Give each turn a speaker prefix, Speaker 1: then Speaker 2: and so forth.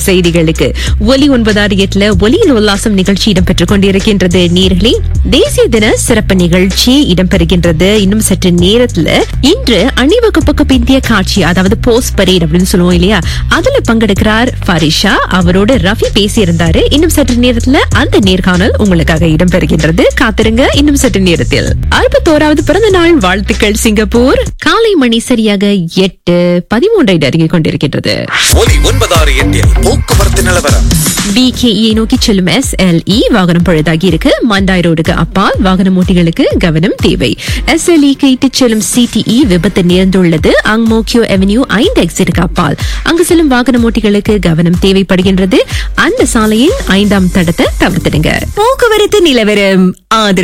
Speaker 1: செய்திகளுக்கு ஒலி ஒன்பதாறு எட்டுல ஒலியில் உல்லாசம் நிகழ்ச்சி இடம்பெற்றுக் கொண்டிருக்கின்றது நேர்களே தேசிய தின சிறப்பு நிகழ்ச்சி இடம்பெறுகின்றது இன்னும் சற்று நேரத்துல இன்று அணிவகுப்புக்கு பிந்திய காட்சி அதாவது போஸ்ட் பரேட் அப்படின்னு சொல்லுவோம் இல்லையா அதுல பங்கெடுக்கிறார் ஃபரிஷா அவரோட ரஃபி பேசியிருந்தாரு இன்னும் சற்று நேரத்துல அந்த நேர்காணல் உங்களுக்காக இடம்பெறுகின்றது காத்திருங்க இன்னும் சற்று நேரத்தில் அறுபத்தோராவது பிறந்த நாள் வாழ்த்துக்கள் சிங்கப்பூர் காலை மணி சரியாக எட்டு பதிமூன்றை நெருங்கிக் கொண்டிருக்கின்றது
Speaker 2: ஒலி ஒன்பதாறு எட்டில் போக்குவரத்து நிலவரம்
Speaker 1: பிகேஇ நோக்கி செல்லும் எஸ் எல் இ வாகனம் பழுதாகி இருக்கு மண்டாய் ரோடுக்கு அப்பால் வாகனம் ஓட்டிகளுக்கு கவனம் தேவை எஸ் எல் இக்கு இட்டுச் செல்லும் சிடிஇ விபத்து நேர்ந்துள்ளது அங்மோக்கியோ அவென்யூ ஐந்து எக்ஸிட்டுக்கு அப்பால் அங்கு செல்லும் வாகனம் ஓட்டிகளுக்கு கவனம் தேவைப்படுகின்றது அந்த சாலையின் ஐந்தாம் தடத்தை தவிர்த்திடுங்க போக்குவரத்து நிலவரம் ஆதரவு